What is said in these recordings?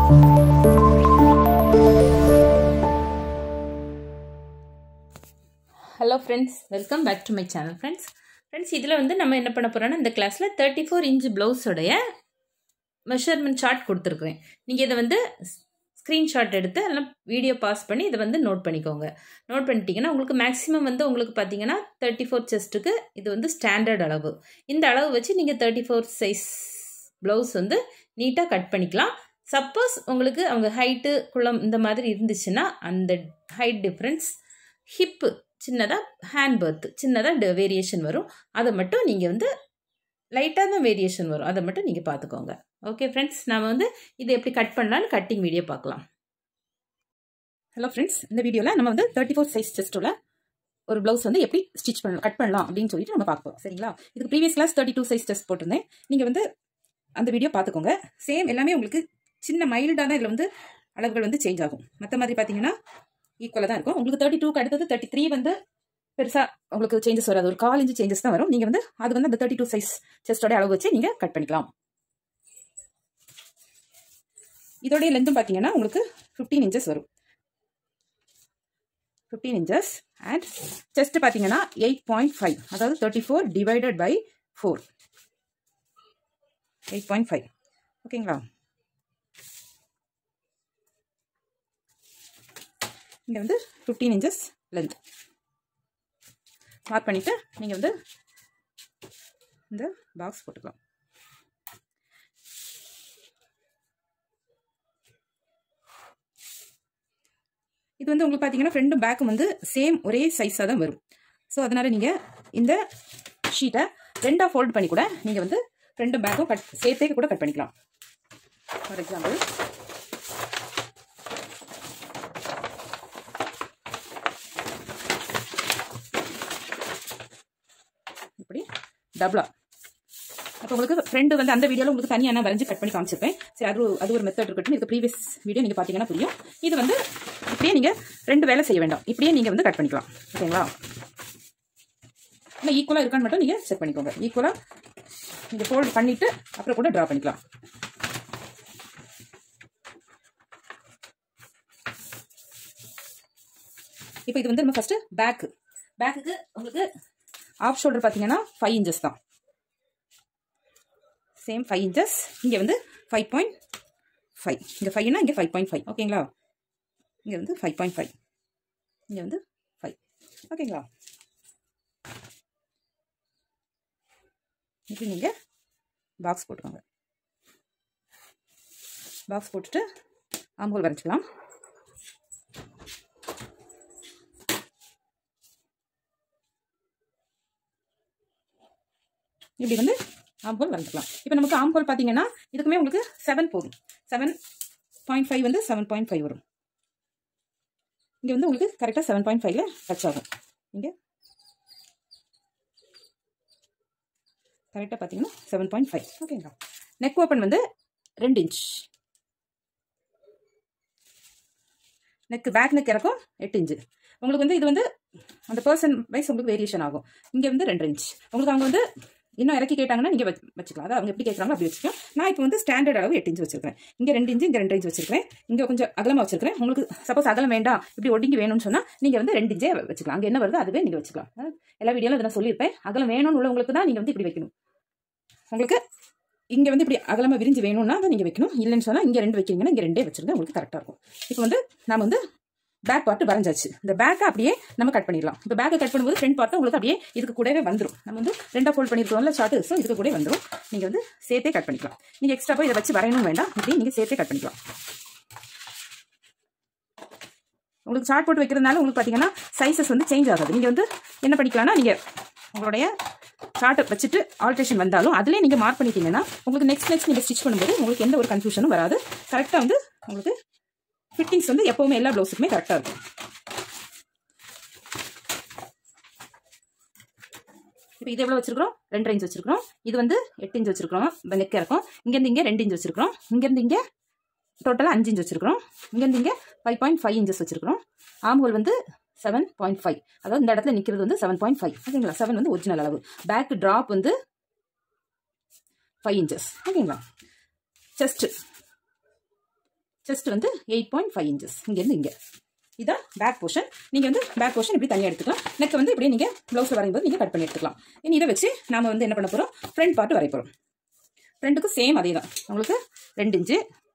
hello friends welcome back to my channel friends friends இதில் வந்து நம்ம என்ன பண்ண போகிறோன்னா இந்த கிளாஸில் தேர்ட்டி ஃபோர் இன்ச் ப்ளவுஸோடைய மெஷர்மெண்ட் சார்ட் கொடுத்துருக்குறேன் நீங்கள் இதை வந்து ஸ்க்ரீன்ஷாட் எடுத்து எல்லாம் வீடியோ பாஸ் பண்ணி இதை வந்து நோட் பண்ணிக்கோங்க நோட் பண்ணிட்டீங்கன்னா உங்களுக்கு மேக்ஸிமம் வந்து உங்களுக்கு பார்த்தீங்கன்னா தேர்ட்டி ஃபோர் செஸ்ட்டுக்கு இது வந்து ஸ்டாண்டர்ட் அளவு இந்த அளவு வச்சு நீங்கள் தேர்ட்டி ஃபோர் சைஸ் ப்ளவுஸ் வந்து நீட்டாக கட் பண்ணிக்கலாம் சப்போஸ் உங்களுக்கு அவங்க ஹைட்டு குளம் இந்த மாதிரி இருந்துச்சுன்னா அந்த ஹைட் டிஃப்ரென்ஸ் ஹிப்பு சின்னதாக ஹேண்ட் பர்த் சின்னதாக வேரியேஷன் வரும் அதை மட்டும் நீங்கள் வந்து லைட்டாக தான் வேரியேஷன் வரும் அதை மட்டும் நீங்கள் பார்த்துக்கோங்க ஓகே ஃப்ரெண்ட்ஸ் நாம் வந்து இதை எப்படி கட் பண்ணலான்னு கட்டிங் வீடியோ பார்க்கலாம் ஹலோ ஃப்ரெண்ட்ஸ் இந்த வீடியோவில் நம்ம வந்து தேர்ட்டி ஃபோர் சைஸ் செஸ்ட்டோட ஒரு ப்ளவுஸ் வந்து எப்படி ஸ்டிச் பண்ணலாம் கட் பண்ணலாம் அப்படின்னு சொல்லிட்டு நம்ம பார்ப்போம் சரிங்களா இதுக்கு previous class thirty two size test போட்டிருந்தேன் நீங்கள் வந்து அந்த வீடியோ பார்த்துக்கோங்க சேம் எல்லாமே உங்களுக்கு சின்ன மைல்டாக தான் இதில் வந்து அளவுகள் வந்து சேஞ்ச் ஆகும் மற்ற மாதிரி பார்த்தீங்கன்னா ஈக்குவலாக தான் இருக்கும் உங்களுக்கு தேர்ட்டி டூக்கு அடுத்தது தேர்ட்டி த்ரீ வந்து பெருசாக உங்களுக்கு சேஞ்சஸ் வராது ஒரு கால் இன்ச்சு சேஞ்சஸ் தான் வரும் நீங்கள் வந்து அது வந்து அந்த தேர்ட்டி டூ சைஸ் செஸ்டோட அளவு வச்சு நீங்கள் கட் பண்ணிக்கலாம் இதோடைய லென்த்தும் பார்த்தீங்கன்னா உங்களுக்கு ஃபிஃப்டீன் இன்ச்சஸ் வரும் ஃபிஃப்டீன் இன்ச்சஸ் அண்ட் செஸ்ட் பார்த்தீங்கன்னா எயிட் பாயிண்ட் ஃபைவ் அதாவது thirty four divided by four eight point five ஓகேங்களா இங்கே வந்து ஃபிஃப்டீன் இன்ச்சஸ் லென்த் மார்க் பண்ணிவிட்டு நீங்கள் வந்து இந்த பாக்ஸ் போட்டுக்கலாம் இது வந்து உங்களுக்கு பார்த்தீங்கன்னா ஃப்ரெண்டும் பேக்கும் வந்து சேம் ஒரே சைஸாக தான் வரும் ஸோ அதனால் நீங்கள் இந்த ஷீட்டை ரெண்டாக ஃபோல்ட் பண்ணி கூட நீங்கள் வந்து ஃப்ரெண்டும் பேக்கும் கட் சேர்த்தே கூட கட் பண்ணிக்கலாம் ஃபார் எக்ஸாம்பிள் இப்படி டபுளா அப்போ உங்களுக்கு ஃப்ரெண்டு வந்து அந்த வீடியோவில் உங்களுக்கு தனியாக நான் வரைஞ்சி கட் பண்ணி காமிச்சிருப்பேன் சரி அது ஒரு அது ஒரு மெத்தட் இருக்கட்டும் இதுக்கு ப்ரீவியஸ் வீடியோ நீங்கள் பார்த்தீங்கன்னா புரியும் இது வந்து இப்படியே நீங்கள் ரெண்டு வேலை செய்ய வேண்டாம் இப்படியே நீங்கள் வந்து கட் பண்ணிக்கலாம் ஓகேங்களா இல்லை ஈக்குவலாக இருக்கான்னு மட்டும் நீங்கள் செக் பண்ணிக்கோங்க ஈக்குவலாக நீங்கள் ஃபோல்ட் பண்ணிவிட்டு அப்புறம் கூட ட்ரா பண்ணிக்கலாம் இப்போ இது வந்து நம்ம ஃபஸ்ட்டு பேக்கு பேக்குக்கு உங்களுக்கு ஆஃப் ஷோல்டர் பார்த்தீங்கன்னா ஃபைவ் இன்ச்சஸ் தான் சேம் ஃபைவ் இன்ச்சஸ் இங்கே வந்து ஃபைவ் பாயிண்ட் ஃபைவ் இங்கே ஃபைவ்னா இங்கே ஃபைவ் பாயிண்ட் ஃபைவ் ஓகேங்களா இங்கே வந்து ஃபைவ் பாயிண்ட் ஃபைவ் இங்கே வந்து ஃபைவ் ஓகேங்களா இப்படி நீங்கள் பாக்ஸ் போட்டுக்கோங்க பாக்ஸ் போட்டுட்டு ஆம்பூல் வரைச்சிக்கலாம் இப்படி வந்து ஆம்போல் வரைஞ்சிக்கலாம் இப்போ நமக்கு ஆம்போல் பார்த்தீங்கன்னா இதுக்குமே உங்களுக்கு செவன் போதும் செவன் பாயிண்ட் ஃபைவ் வந்து செவன் பாயிண்ட் ஃபைவ் வரும் இங்கே வந்து உங்களுக்கு கரெக்டாக செவன் பாயிண்ட் ஃபைவ்ல டச் ஆகும் இங்கே கரெக்டாக பார்த்தீங்கன்னா செவன் பாயிண்ட் ஃபைவ் ஓகேங்களா நெக் ஓப்பன் வந்து ரெண்டு இன்ச் நெக் பேக் நெக் இறக்கும் எட்டு இன்ச்சு உங்களுக்கு வந்து இது வந்து அந்த பர்சன் வைஸ் உங்களுக்கு வேரியேஷன் ஆகும் இங்கே வந்து ரெண்டு இன்ச் உங்களுக்கு அவங்க வந்து இன்னும் இறக்கி கேட்டாங்கன்னா நீங்கள் வச்சுக்கலாம் அதாவது அவங்க எப்படி கேட்குறாங்களோ அப்படி வச்சுக்கலாம் நான் இப்போ வந்து ஸ்டாண்டர்ட் அளவு எட்டு இன்ச் வச்சிருக்கேன் இங்கே ரெண்டு இன்ச்சு இங்கே ரெண்டு இன்ச் வச்சிருக்கேன் இங்கே கொஞ்சம் அகலமாக வச்சிருக்கேன் உங்களுக்கு சப்போஸ் அகலம் வேண்டாம் இப்படி ஒடுங்கி வேணும்னு சொன்னால் நீங்கள் வந்து ரெண்டு இன்ச்சே வச்சுக்கலாம் அங்கே என்ன வருதோ அதுவே நீங்கள் வச்சுக்கலாம் எல்லா வீடியோவில் அதை நான் சொல்லியிருப்பேன் அகலம் வேணும்னு உள்ளவங்களுக்கு தான் நீங்கள் வந்து இப்படி வைக்கணும் உங்களுக்கு இங்கே வந்து இப்படி அகலமாக விரிஞ்சு வேணும்னா அதை நீங்கள் வைக்கணும் இல்லைன்னு சொன்னால் இங்கே ரெண்டு வைக்கிறீங்கன்னா இங்கே ரெண்டே வச்சிருந்தா உங்களுக்கு கரெக்டாக இருக்கும் இப்போ வந்து நாம் வந்து பேக் பார்ட்டு வரைஞ்சாச்சு இந்த பேக்கை அப்படியே நம்ம கட் பண்ணிடலாம் இப்போ பேக்கை கட் பண்ணும்போது ஃப்ரண்ட் பார்ட்டு உங்களுக்கு அப்படியே இதுக்கு கூடவே வந்துடும் நம்ம வந்து ரெண்டாக ஃபோல்ட் பண்ணியிருக்கோம்ல ஷார்ட்டு ஸோ இதுக்கு கூட வந்துடும் நீங்கள் வந்து சேர்த்தே கட் பண்ணிக்கலாம் நீங்கள் எக்ஸ்ட்ரா போய் இதை வச்சு வரையணும் வேண்டாம் இப்படி நீங்கள் சேர்த்தே கட் பண்ணிக்கலாம் உங்களுக்கு ஷார்ட் போட்டு வைக்கிறதுனால உங்களுக்கு பார்த்தீங்கன்னா சைஸஸ் வந்து சேஞ்ச் ஆகாது நீங்கள் வந்து என்ன பண்ணிக்கலாம்னா நீங்கள் உங்களுடைய சார்ட்டை வச்சுட்டு ஆல்ட்ரேஷன் வந்தாலும் அதிலே நீங்கள் மார்க் பண்ணிட்டீங்கன்னா உங்களுக்கு நெக்ஸ்ட் நெக்ஸ்ட் நீங்கள் ஸ்டிச் பண்ணும்போது உங்களுக்கு எந்த ஒரு கன்ஃபியூஷனும் வராது கரெக்டாக வந்து உங்களுக்கு ஃபிட்டிங்ஸ் வந்து எப்போவுமே எல்லா ப்ளவுஸுக்குமே கரெக்டாக இருக்கும் இப்போ இது எவ்வளோ வச்சிருக்கிறோம் ரெண்டு இன்ச் வச்சிருக்கிறோம் இது வந்து எட்டு இன்ச் வச்சிருக்கிறோம் நெக் இருக்கும் இங்கேருந்து இங்கே ரெண்டு இன்ச் வச்சிருக்கிறோம் இங்கேருந்து இங்கே டோட்டலாக அஞ்சு இன்ச் வச்சிருக்கிறோம் இங்கேருந்து இங்கே ஃபைவ் பாயிண்ட் ஃபைவ் இன்ச்சஸ் வச்சிருக்கிறோம் ஆம்ஹோல் வந்து செவன் பாயிண்ட் ஃபைவ் அதாவது இந்த இடத்துல நிற்கிறது வந்து செவன் பாயிண்ட் ஃபைவ் ஓகேங்களா செவன் வந்து ஒரிஜினல் அளவு பேக் ட்ராப் வந்து ஃபைவ் இன்ச்சஸ் ஓகேங்களா செஸ்ட்டு செஸ்ட் வந்து எயிட் பாயிண்ட் ஃபைவ் இன்ச்சஸ் இங்கேருந்து இங்கே இதான் பேக் போர்ஷன் நீங்கள் வந்து பேக் போர்ஷன் இப்படி தனியாக எடுத்துக்கலாம் நெக் வந்து இப்படியே நீங்கள் ப்ளவுஸில் வரையும்போது நீங்கள் கட் பண்ணி எடுத்துக்கலாம் இனி இதை வச்சு நாம வந்து என்ன பண்ண போகிறோம் ஃப்ரண்ட் பார்ட் வரைய போகிறோம் ஃப்ரண்ட்டுக்கும் சேம் அதே தான் உங்களுக்கு ரெண்டு இன்ச்சு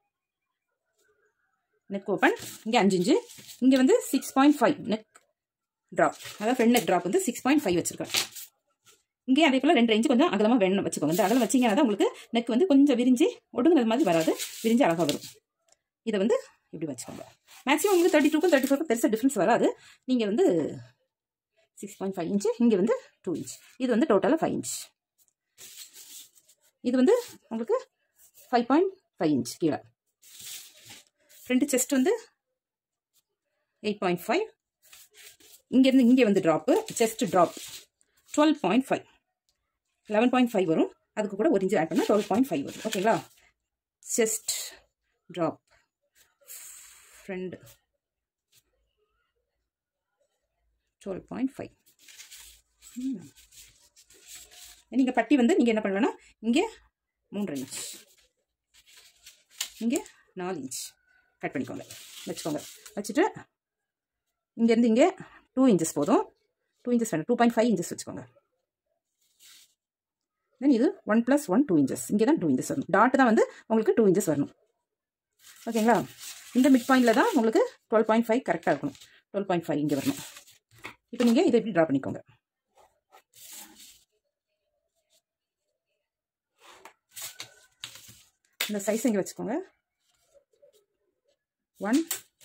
நெக் ஓப்பன் இங்கே அஞ்சு இன்ச்சு இங்கே வந்து six point five neck drop அதாவது ஃப்ரண்ட் நெக் ட்ராப் வந்து சிக்ஸ் பாயிண்ட் ஃபைவ் வச்சிருக்கேன் இங்கே அதே போல் ரெண்டு இன்ச்சு கொஞ்சம் அகலமாக வேணும் வச்சுக்கோங்க இந்த அகலம் வச்சிங்கன்னா தான் உங்களுக்கு நெக் வந்து கொஞ்சம் விரிஞ்சு ஒடுங்குறது மாதிரி வராது விரிஞ்சு அழகாக வரும் இதை வந்து இப்படி வச்சுக்கோங்க மேக்ஸிமம் உங்களுக்கு தேர்ட்டி டூக்கும் தேர்ட்டி ஃபோருக்கும் பெருசாக டிஃப்ரென்ஸ் வராது நீங்கள் வந்து சிக்ஸ் பாயிண்ட் ஃபைவ் இன்ச்சு இங்கே வந்து டூ இன்ச் இது வந்து டோட்டலாக ஃபைவ் இன்ச் இது வந்து உங்களுக்கு ஃபைவ் பாயிண்ட் ஃபைவ் இன்ச் கீழே ஃப்ரண்ட் செஸ்ட் வந்து எயிட் பாயிண்ட் ஃபைவ் இங்கேருந்து இங்கே வந்து drop chest drop twelve point five eleven point five வரும் அதுக்கு கூட ஒரு இன்ச்சு ஆட் பண்ணால் டுவெல் பாயிண்ட் ஃபைவ் வரும் ஓகேங்களா chest drop front twelve point five நீங்கள் பட்டி வந்து நீங்கள் என்ன பண்ணலாம்னா இங்கே மூன்று இன்ச் இங்கே நாலு இன்ச் கட் பண்ணிக்கோங்க வச்சுக்கோங்க வச்சுட்டு இங்கேருந்து இங்கே டூ இன்ச்சஸ் போதும் டூ இன்ச்சஸ் வேணும் டூ பாயிண்ட் ஃபைவ் இன்ச்சஸ் வச்சுக்கோங்க தென் இது one plus one two inches இங்கே தான் டூ இன்ச்சஸ் வரணும் டாட் தான் வந்து உங்களுக்கு டூ இன்ச்சஸ் வரணும் ஓகேங்களா இந்த மிட் பாயிண்டில் தான் உங்களுக்கு டுவெல் பாயிண்ட் ஃபைவ் கரெக்டாக இருக்கணும் டுவெல் பாயிண்ட் ஃபைவ் இங்கே வரணும் இப்போ நீங்கள் இதை இப்படி ட்ரா பண்ணிக்கோங்க இந்த சைஸ் இங்கே வச்சுக்கோங்க ஒன்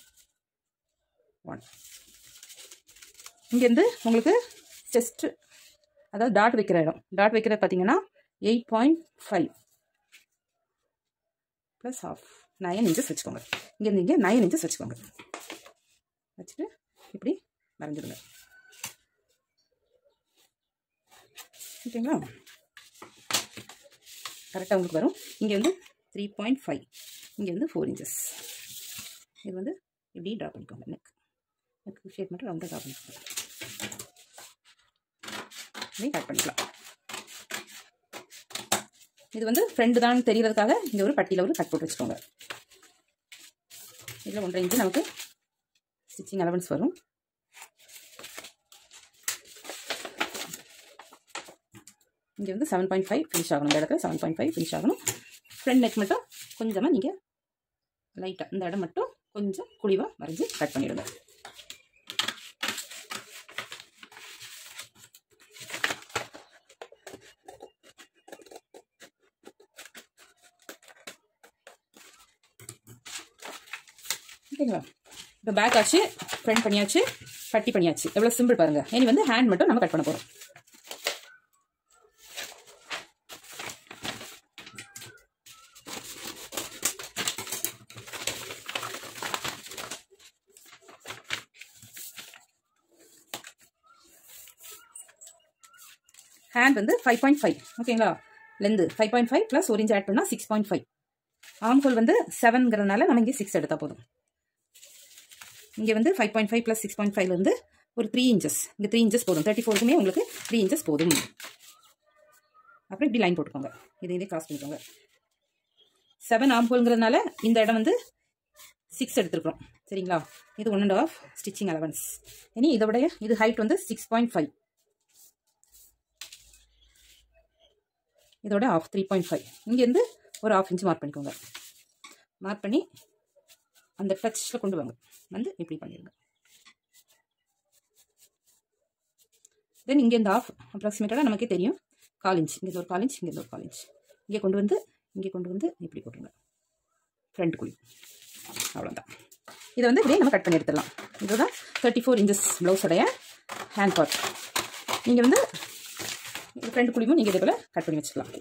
ஒன் இங்கேருந்து உங்களுக்கு செஸ்ட்டு அதாவது டாட் வைக்கிற இடம் டாட் வைக்கிறது பார்த்தீங்கன்னா eight point five plus half nine inches வச்சுக்கோங்க இங்கேருந்து இங்கே நயன் இன்ச்சஸ் வச்சுக்கோங்க வச்சுட்டு இப்படி வரைஞ்சிடுங்க ஓகேங்களா கரெக்டாக உங்களுக்கு வரும் இங்கே வந்து த்ரீ பாயிண்ட் ஃபைவ் இங்கே வந்து ஃபோர் இன்ச்சஸ் இது வந்து இப்படி ட்ரா பண்ணிக்கோங்க நெக் நெக் ஷேப் மட்டும் ரவுண்டாக ட்ரா பண்ணிக்கோங்க இப்படி கட் பண்ணிக்கலாம் இது வந்து ஃப்ரெண்டு தான் தெரியறதுக்காக இங்கே ஒரு பட்டியில் ஒரு கட் போட்டு வச்சுக்கோங்க இதில் ஒன்றரை இன்ச்சு நமக்கு ஸ்டிச்சிங் அலவன்ஸ் வரும் இங்கே வந்து செவன் பாயிண்ட் ஃபைவ் ஃபினிஷ் ஆகணும் இந்த இடத்துல செவன் பாயிண்ட் ஃபைவ் ஃபினிஷ் ஆகணும் ஃப்ரண்ட் நெக் மட்டும் கொஞ்சமாக நீங்கள் லைட்டாக இந்த இடம் மட்டும் கொஞ்சம் குழிவாக வரைஞ்சி கட் பண்ணிவிடுங்க ஓகேங்களா இப்போ பேக் ஆச்சு ஃப்ரண்ட் பண்ணியாச்சு பட்டி பண்ணியாச்சு எவ்வளோ சிம்பிள் பாருங்கள் இனி வந்து ஹேண்ட் மட்டும் நம்ம கட் பண்ண போகிறோம் ஹேண்ட் வந்து ஃபைவ் பாயிண்ட் ஃபைவ் ஓகேங்களா length five point five plus ஒரு இன்ச் ஆட் பண்ணால் six point five arm hole வந்து செவன்ங்கிறதுனால நம்ம இங்கே சிக்ஸ் எடுத்தால் போதும் இங்கே வந்து five point five plus six point ஃபைவ்லேருந்து ஒரு த்ரீ இன்ச்சஸ் இங்கே த்ரீ இன்ச்சஸ் போதும் தேர்ட்டி ஃபோருக்குமே உங்களுக்கு த்ரீ இன்ச்சஸ் போதும் அப்புறம் இப்படி லைன் போட்டுக்கோங்க இதை இதே கிராஸ் பண்ணிக்கோங்க செவன் ஆம் ஹோல்ங்கிறதுனால இந்த இடம் வந்து சிக்ஸ் எடுத்துருக்குறோம் சரிங்களா இது one and half stitching allowance இனி இதோடைய இது ஹைட் வந்து சிக்ஸ் பாயிண்ட் ஃபைவ் இதோட ஆஃப் த்ரீ பாயிண்ட் ஃபைவ் இங்கேருந்து ஒரு ஆஃப் இன்ச் மார்க் பண்ணிக்கோங்க மார்க் பண்ணி அந்த டச்சில் கொண்டு வாங்க வந்து இப்படி பண்ணிடுங்க தென் இங்கே இந்த ஆஃப் அப்ராக்சிமேட்டாக நமக்கே தெரியும் கால் இன்ச் இங்கே ஒரு கால் இன்ச் இங்கே ஒரு கால் இன்ச் இங்கே கொண்டு வந்து இங்கே கொண்டு வந்து இப்படி போட்டுருங்க ஃப்ரண்ட் குழி அவ்வளோதான் இதை வந்து இப்படியே நம்ம கட் பண்ணி எடுத்துடலாம் இதுதான் தேர்ட்டி ஃபோர் இன்ச்சஸ் ப்ளவுஸோடைய ஹேண்ட் பார்ட் நீங்கள் வந்து ஃப்ரண்ட் குழியும் நீங்கள் இதே போல் கட் பண்ணி வச்சுக்கலாம்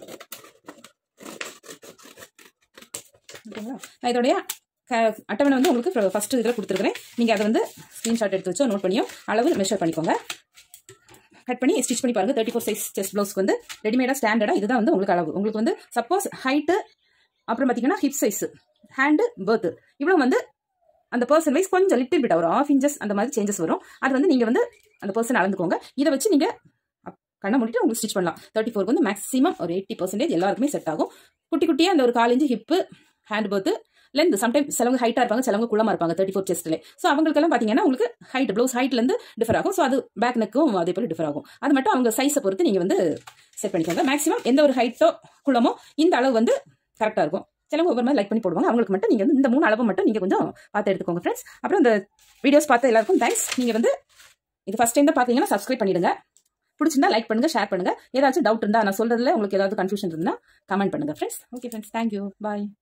ஓகேங்களா நான் இதோடைய அட்டவணை வந்து உங்களுக்கு ஃபஸ்ட்டு இதில் கொடுத்துருக்குறேன் நீங்கள் அதை வந்து ஸ்க்ரீன்ஷாட் எடுத்து வச்சோ நோட் பண்ணியோ அளவு மெஷர் பண்ணிக்கோங்க கட் பண்ணி ஸ்டிச் பண்ணி பாருங்கள் தேர்ட்டி ஃபோர் சைஸ் செஸ்ட் ப்ளவுஸ்க்கு வந்து ரெடிமேடாக ஸ்டாண்டர்டாக இதுதான் வந்து உங்களுக்கு அளவு உங்களுக்கு வந்து சப்போஸ் ஹைட்டு அப்புறம் பார்த்தீங்கன்னா ஹிப் சைஸு ஹேண்டு பேர்த்து இவ்வளோ வந்து அந்த பர்சன் வைஸ் கொஞ்சம் லிட்டில் பிட் ஒரு ஆஃப் இன்ச்சஸ் அந்த மாதிரி சேஞ்சஸ் வரும் அது வந்து நீங்கள் வந்து அந்த பர்சன் அளந்துக்கோங்க இதை வச்சு நீங்கள் கண்ணை முடிட்டு உங்களுக்கு ஸ்டிச் பண்ணலாம் தேர்ட்டி ஃபோருக்கு வந்து மேக்ஸிமம் ஒரு எயிட்டி பர்சன்டேஜ் எல்லாருக்குமே செட் ஆகும் குட்டி குட்டியாக அந்த ஒரு college hip hand breadth length sometime சிலவங்க ஹைட்டாக இருப்பாங்க சிலவங்க குள்ளமாக இருப்பாங்க தேர்ட்டி ஃபோர் செஸ்ட்ல ஸோ அவங்களுக்கெல்லாம் பார்த்தீங்கன்னா உங்களுக்கு ஹைட் ப்ளவுஸ் ஹைட்லேருந்து டிஃபர் ஆகும் ஸோ அது பேக் நெக்கும் அதே போல் டிஃபர் ஆகும் அது மட்டும் அவங்க சைஸை பொறுத்து நீங்கள் வந்து செட் பண்ணிக்கோங்க மேக்ஸிமம் எந்த ஒரு ஹைட்டோ குள்ளமோ இந்த அளவு வந்து கரெக்டாக இருக்கும் சிலவங்க ஒவ்வொரு மாதிரி லைக் பண்ணி போடுவாங்க அவங்களுக்கு மட்டும் நீங்கள் வந்து இந்த மூணு அளவு மட்டும் நீங்கள் கொஞ்சம் பார்த்து எடுத்துக்கோங்க ஃப்ரெண்ட்ஸ் அப்புறம் இந்த வீடியோஸ் பார்த்த எல்லாருக்கும் தேங்க்ஸ் நீங்கள் வந்து இது ஃபஸ்ட் டைம் தான் பார்த்தீங்கன்னா சப்ஸ்கிரைப் பண்ணிடுங்க பிடிச்சிருந்தா லைக் பண்ணுங்க ஷேர் பண்ணுங்க ஏதாச்சும் டவுட் இருந்தால் நான் சொல்றதுல உங்களுக்கு ஏதாவது கன்ஃபியூஷன் இருந்தால் கமெண்ட் பண்ணுங்க ஃப்ரெண்ட்ஸ் ஓகே ஃப்ரெண்ட்ஸ் தேங்க்யூ பாய்